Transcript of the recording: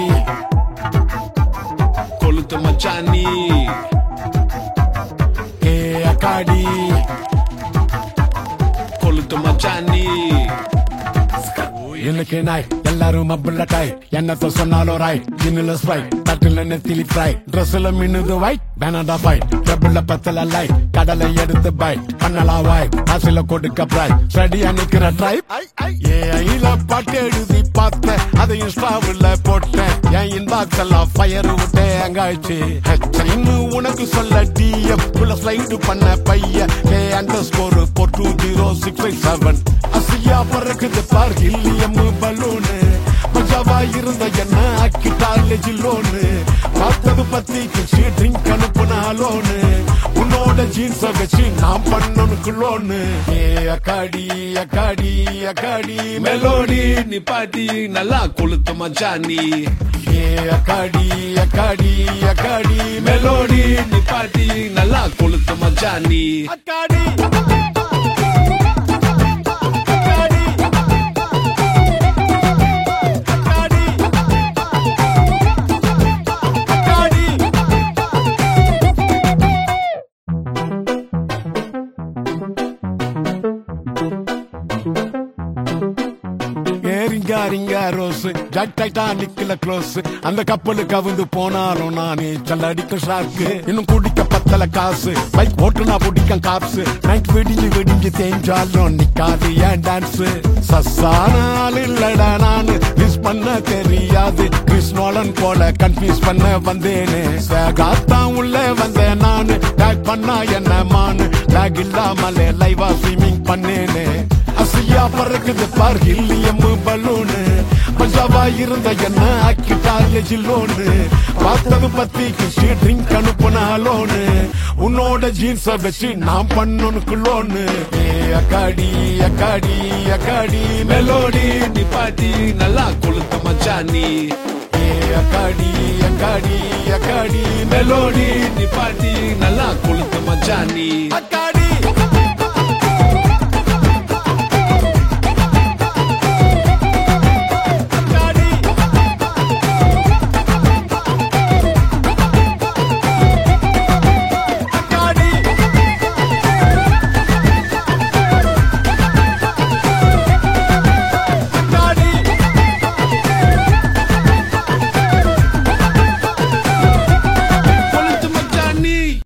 கொளுத்து மச்சானி ஏ அக்காடி கொளுத்து மச்சானி இன்னைக்கு நாய் எல்லாரும் மப்புள்ள டாய் என்னத்த சொன்னாலும் ராய் ஜின்னுல ஸ்பை தட்டுல நெத்திலி ஃப்ரை ட்ரெஸ்ல மின்னுது வை பேனடா பாய் டபுள்ல பத்தல லை கடலை எடுத்து பை பண்ணலா வாய் காசுல கொடுக்க பிராய் ஸ்டடியா நிக்கிற ட்ரை ஏ ஐல பாட்டு எழுதி பார்த்தேன் அதை இன்ஸ்டாவில் போட்டேன் என் இன்பாக்ஸ் எல்லாம் ஃபயர் விட்டேன் அங்காச்சு இன்னும் உனக்கு சொல்ல டிஎஃப் குள்ள ஸ்லைடு பண்ண பைய ஏ underscore four two zero six five seven அசியா பறக்குது பார் ஹில்லியம் பலூனு மஜாவா இருந்த என்ன ஆக்கிட்டாலே ஜில்லோனு பார்த்தது பத்தி கிச்சு ட்ரிங்க் அனுப்புனாலோனு உன்னோட ஜீன்ஸ் வச்சு நான் பண்ணனுக்கு லோனு ஏ அக்காடி அக்காடி அக்காடி மெலோடி நிப்பாட்டி நல்லா கொளுத்து மச்சானி ஏ அக்காடி அக்காடி அக்காடி மெலோடி நிப்பாட்டி நல்லா கொளுத்து மச்சானி அக்காடி ஏரிங்கா ரிங்கா ரோஸ் ஜாக் டைட்டானிக்ல க்ளோஸ் அந்த கப்பலு கவுந்து போனாலும் நானே அடிக்க ஷார்க்கு இன்னும் குடிக்க பத்தல காசு பைக் ஓட்டுனா பிடிக்கும் காப்ஸ் நைட் வெடிஞ்சு வெடிஞ்சு தேஞ்சாலும் நிக்காது ஏன் டான்ஸ் சசானால் இல்லடா நானு மிஸ் பண்ண தெரியாது கிறிஸ்னோலன் போல கன்ஃபியூஸ் பண்ண வந்தேனே சேகாத்தான் உள்ள வந்தேன் நானு டேக் பண்ணா என்ன மானு டேக் இல்லாமலே லைவா ஸ்விமிங் பண்ணேனே அசியா பறக்குது பார் ஹில்லியம் பலூனு மஜாவா இருந்த என்ன ஆக்கிட்டாலே ஜில்லோனு பார்த்தது பத்தி கிஷி ட்ரிங்க் அனுப்புனாலோனு உன்னோட ஜீன்ஸ வச்சு நான் பண்ணனுக்கு லோனு ஏ அக்காடி அக்காடி அக்காடி மெலோடி நிப்பாட்டி நல்லா கொளுத்து மச்சானி ஏ அக்காடி அக்காடி அக்காடி மெலோடி நிப்பாட்டி நல்லா கொளுத்து மச்சானி அக்காடி